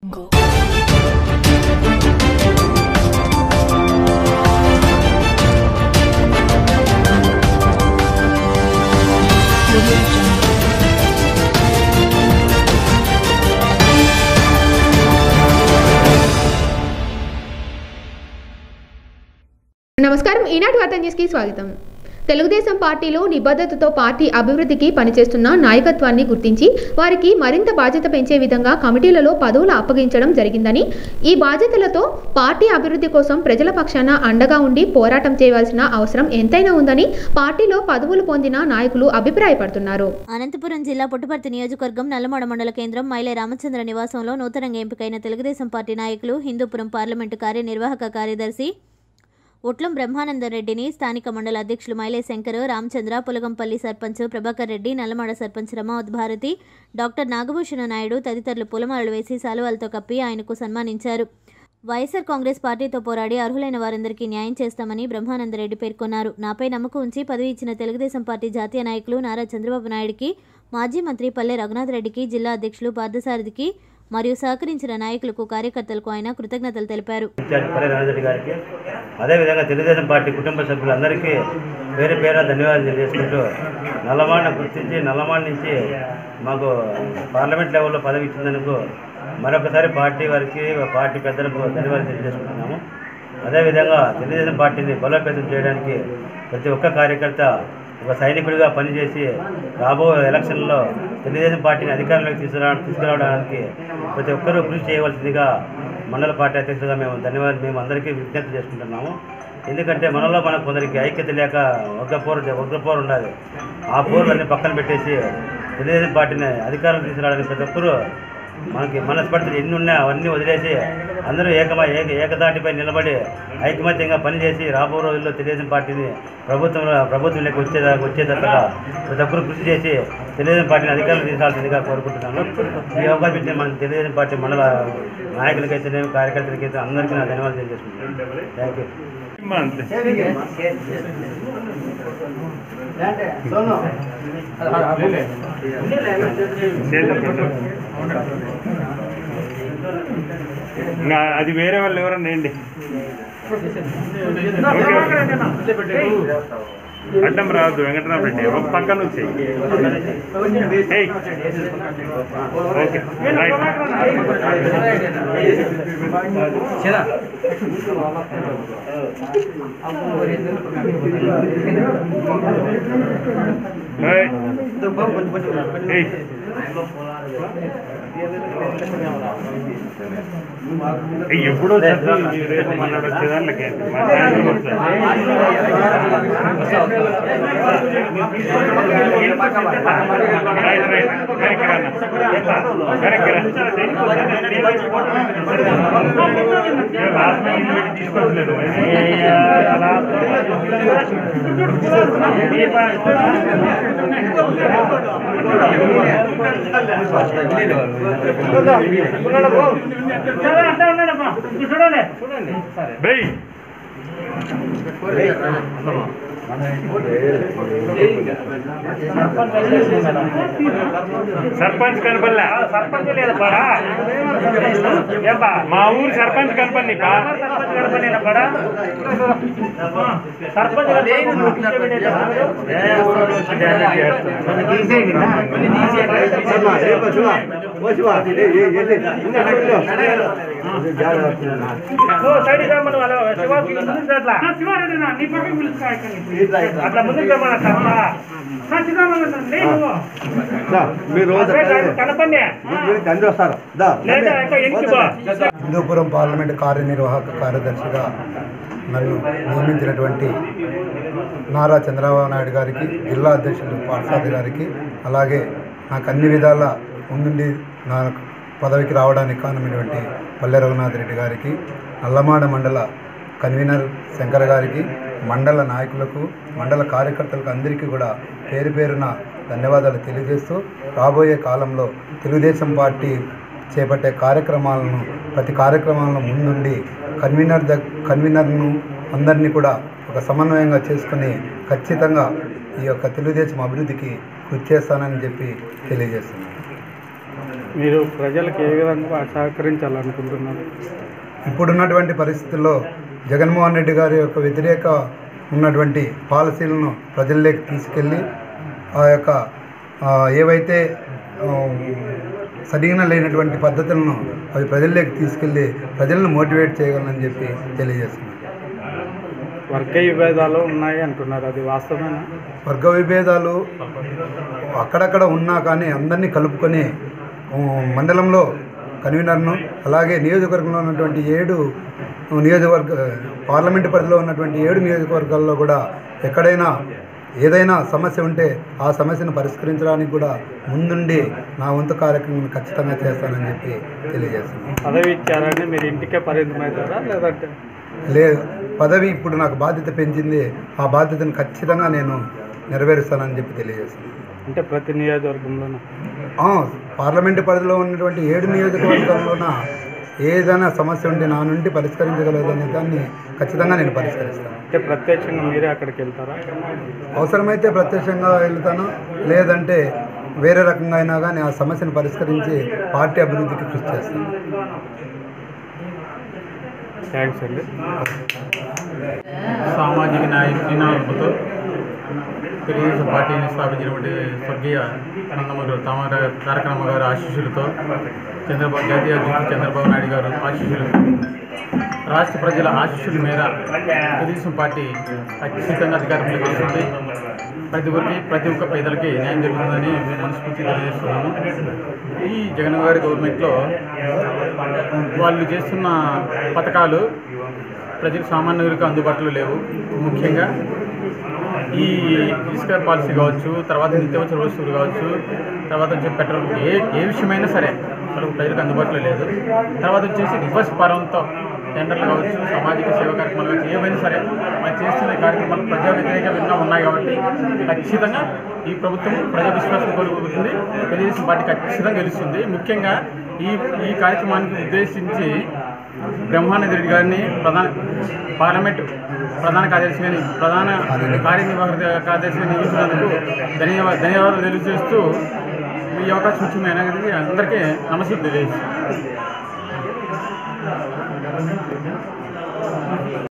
నమస్కారం ఈనాటి వార్తా న్యూస్కి స్వాగతం తెలుగుదేశం పార్టీలో నిబద్ధతతో పార్టీ అభివృద్ధికి పనిచేస్తున్న నాయకత్వాన్ని గుర్తించి వారికి మరింత బాధ్యత పెంచే విధంగా కమిటీలలో పదవులు అప్పగించడం జరిగిందని ఈ బాధ్యతలతో పార్టీ అభివృద్ధి కోసం ప్రజల పక్షాన అండగా ఉండి పోరాటం చేయవలసిన అవసరం ఎంతైనా ఉందని పార్టీలో పదవులు పొందిన నాయకులు అభిప్రాయపడుతున్నారు అనంతపురం జిల్లా పుట్టపర్తి నియోజకవర్గం నల్లమడ మండల కేంద్రం మైలే రామచంద్ర నివాసంలో నూతనంగా ఎంపికైన తెలుగుదేశం పార్టీ నాయకులు హిందూపురం పార్లమెంటు కార్యనిర్వాహక కార్యదర్శి ఉట్లం బ్రహ్మానందరెడ్డిని స్థానిక మండల అధ్యక్షులు మైలే శంకర్ రామచంద్ర పులగంపల్లి సర్పంచ్ ప్రభాకర్ రెడ్డి నల్లమడ సర్పంచ్ రమావత్ భారతి డాక్టర్ నాగభూషణ నాయుడు తదితరులు పూలమాలలు వేసి శాలువాలతో కప్పి ఆయనకు సన్మానించారు వైఎస్ఆర్ కాంగ్రెస్ పార్టీతో పోరాడి అర్హులైన వారందరికీ న్యాయం చేస్తామని బ్రహ్మానందరెడ్డి పేర్కొన్నారు నాపై నమ్మకం ఉంచి పదవి ఇచ్చిన తెలుగుదేశం పార్టీ జాతీయ నాయకులు నారా చంద్రబాబు నాయుడికి మాజీ మంత్రి పల్లె రఘునాథ్ రెడ్డికి జిల్లా అధ్యక్షులు పార్థసారథికి మరియు సహకరించిన నాయకులకు కార్యకర్తలకు ఆయన కృతజ్ఞతలు తెలిపారు ఇన్ఛార్జ్ పల్లె నరేంద్ర గారికి అదేవిధంగా తెలుగుదేశం పార్టీ కుటుంబ సభ్యులందరికీ పేరు పేర ధన్యవాదాలు తెలియజేసుకుంటూ నల్లమాడిని గుర్తించి నల్లమాడి నుంచి మాకు పార్లమెంట్ లెవెల్లో పదవి ఇచ్చినందుకు మరొకసారి పార్టీ వారికి పార్టీ పెద్దలకు ధన్యవాదాలు తెలియజేసుకుంటున్నాము అదేవిధంగా తెలుగుదేశం పార్టీని బలోపేతం చేయడానికి ప్రతి ఒక్క కార్యకర్త ఒక సైనికుడిగా పనిచేసి రాబో ఎలక్షన్లో తెలుగుదేశం పార్టీని అధికారంలోకి తీసుకురా తీసుకురావడానికి ప్రతి ఒక్కరూ కృషి చేయవలసిందిగా మండల పార్టీ అధ్యక్షులుగా మేము ధన్యవాదాలు మేము అందరికీ విజ్ఞప్తి చేసుకుంటున్నాము ఎందుకంటే మనలో మనకు కొందరికి ఐక్యత లేక ఒక్క పోరు ఒక్క పోరు ఉండాలి ఆ పోరులన్నీ పక్కన పెట్టేసి తెలుగుదేశం పార్టీని అధికారం తీసుకురావడానికి ప్రతి ఒక్కరూ మనకి మనస్పర్ధలు ఎన్ని ఉన్నా అవన్నీ వదిలేసి అందరూ ఏకమై ఏక ఏకదాటిపై నిలబడి ఐకమత్యంగా పనిచేసి రాబో రోజుల్లో తెలుగుదేశం పార్టీని ప్రభుత్వంలో ప్రభుత్వంలోకి వచ్చేదా వచ్చేటట్టుగా ప్రతి ఒక్కరు కృషి చేసి తెలుగుదేశం పార్టీని అధికారులు తీసుకోవాల్సిందిగా కోరుకుంటున్నాను ఈ అవకాశం ఇచ్చిన మన తెలుగుదేశం పార్టీ మండల నాయకులకైతేనేమి కార్యకర్తలకైతే అందరికీ నా ధన్యవాదాలు తెలియజేసుకుంటున్నాను థ్యాంక్ యూ ఇంకా అది వేరే వాళ్ళు ఎవరన్నా ఏంటి అడ్డం రావద్దు వెంకటరామరెడ్డి ఒక పక్క నుంచి ఏయ్. ఓకే రైట్ ఏయ్. ఏయ్. ఏయ్, ఎప్పుడో చదువు రేపు మన్నాడు వచ్చేదానికి మా సాయంత్రం వస్తుంది. రైట్ రైట్ వెనక్కి రా అన్న. వెనక్కి రా. ఏ, లాస్ట్ టైం వీడికి తీసుకొచ్చలేదు బెయ్ సర్పంచ్ కనపల్లా సర్పంచ్ లేదు పడా మా ఊరు సర్పంచ్ కనపల్లి సర్పంచ్ కనపల్లి పడా సర్పంచ్ అట్లా ముందుకు మీరు కనపండి తండ్రి వస్తారు దా లేదా ఇంకా ఎనికి బా హిందూపురం పార్లమెంటు కార్యనిర్వాహక కార్యదర్శిగా నన్ను నియమించినటువంటి నారా చంద్రబాబు నాయుడు గారికి జిల్లా అధ్యక్షులు పార్సాది గారికి అలాగే నాకు అన్ని విధాల ముందుండి నా పదవికి రావడానికి కారణమైనటువంటి పల్లె రఘునాథ్ రెడ్డి గారికి నల్లమాడ మండల కన్వీనర్ శంకర్ గారికి మండల నాయకులకు మండల కార్యకర్తలకు అందరికీ కూడా పేరు పేరున ధన్యవాదాలు తెలియజేస్తూ రాబోయే కాలంలో తెలుగుదేశం పార్టీ చేపట్టే కార్యక్రమాలను ప్రతి కార్యక్రమాలను ముందుండి కన్వీనర్ ద కన్వీనర్ను అందరినీ కూడా ఒక సమన్వయంగా చేసుకుని ఖచ్చితంగా ఈ యొక్క తెలుగుదేశం అభివృద్ధికి కృషి చేస్తానని చెప్పి తెలియజేస్తున్నాను మీరు ప్రజలకు ఏ విధంగా సహకరించాలనుకుంటున్నారు ఇప్పుడున్నటువంటి పరిస్థితుల్లో జగన్మోహన్ రెడ్డి గారి యొక్క వ్యతిరేక ఉన్నటువంటి పాలసీలను ప్రజల్లోకి తీసుకెళ్ళి ఆ యొక్క ఆ, ఏవైతే ఆ, సరిగిన లేనటువంటి పద్ధతులను అవి ప్రజల్లోకి తీసుకెళ్ళి ప్రజలను మోటివేట్ చేయగలనని చెప్పి తెలియజేస్తున్నాను వర్గ విభేదాలు ఉన్నాయి అంటున్నారు అది వాస్తవేనా వర్గ విభేదాలు అక్కడక్కడ ఉన్నా కానీ అందరినీ కలుపుకొని ఆ, మండలంలో కన్వీనర్ను అలాగే నియోజకవర్గంలో ఉన్నటువంటి ఏడు నియోజకవర్గ పార్లమెంటు పరిధిలో ఉన్నటువంటి ఏడు నియోజకవర్గాల్లో కూడా ఎక్కడైనా ఏదైనా సమస్య ఉంటే ఆ సమస్యను పరిష్కరించడానికి కూడా ముందుండి నా వంతు కార్యక్రమం ఖచ్చితంగా చేస్తానని చెప్పి తెలియజేస్తున్నాను పదవి ఇచ్చారని మీరు ఇంటికే పరిమితమవుతారా లేదంటే లేదు పదవి ఇప్పుడు నాకు బాధ్యత పెంచింది ఆ బాధ్యతను ఖచ్చితంగా నేను నెరవేరుస్తానని చెప్పి తెలియజేస్తున్నాను అంటే ప్రతి నియోజకవర్గంలోనూ ఆ, పార్లమెంటు పరిధిలో ఉన్నటువంటి ఏడు నియోజకవర్గాల్లోన ఏదైనా సమస్య ఉంటే నా నుండి పరిష్కరించగలదనే దాన్ని ఖచ్చితంగా నేను పరిష్కరిస్తాను అంటే ప్రత్యక్షంగా మీరే అక్కడికి వెళ్తారా అవసరమైతే ప్రత్యక్షంగా వెళ్తాను లేదంటే వేరే రకంగా అయినా కానీ ఆ సమస్యను పరిష్కరించి పార్టీ అభివృద్ధికి కృషి చేస్తాను థ్యాంక్స్ అండి సామాజిక న్యాయ నినాదంతో తెలుగుదేశం పార్టీని స్థాపించినటువంటి స్వర్గీయ నందమూరి తామర తారకరమ్మ గారి ఆశీస్సులతో చంద్రబాబు జాతీయ అధ్యక్షుడు చంద్రబాబు నాయుడు గారు ఆశీస్సులతో రాష్ట్ర ప్రజల ఆశీస్సుల మేర తెలుగుదేశం పార్టీ ఖచ్చితంగా అధికారంలోకి వస్తుంది ప్రతి ఒక్కరికి ప్రతి ఒక్క పేదలకి న్యాయం జరుగుతుందని మనస్ఫూర్తి తెలియజేస్తున్నాను ఈ జగన్ గారి గవర్నమెంట్లో వాళ్ళు చేస్తున్న పథకాలు ప్రజలు సామాన్యులకు అందుబాటులో లేవు ముఖ్యంగా ఈ ఇసుక పాలసీ కావచ్చు తర్వాత నిత్యావసర వస్తువులు కావచ్చు తర్వాత వచ్చి పెట్రోల్ ఏ ఏ విషయమైనా సరే మనకు ప్రజలకు అందుబాటులో లేదు తర్వాత వచ్చేసి రివర్స్ పరంతో టెండర్లు కావచ్చు సామాజిక సేవ కార్యక్రమాలు కావచ్చు ఏవైనా సరే మనం చేస్తున్న ఈ కార్యక్రమాలు ప్రజా వ్యతిరేకంగా ఉన్నాయి కాబట్టి ఖచ్చితంగా ఈ ప్రభుత్వం ప్రజా విశ్వాసం కోల్పోతుంది తెలుగుదేశం పార్టీ ఖచ్చితంగా గెలుస్తుంది ముఖ్యంగా ఈ ఈ కార్యక్రమానికి ఉద్దేశించి బ్రహ్మానంద రెడ్డి గారిని ప్రధాన పార్లమెంట్ ప్రధాన కార్యదర్శి గారిని ప్రధాన కార్యనిర్వాహక కార్యదర్శిగా నియమించినందుకు ధన్యవాదాలు ధన్యవాదాలు తెలియజేస్తూ ఈ అవకాశం ఇచ్చిన ఆయన అందరికీ నమస్కారం తెలియజేస్తాను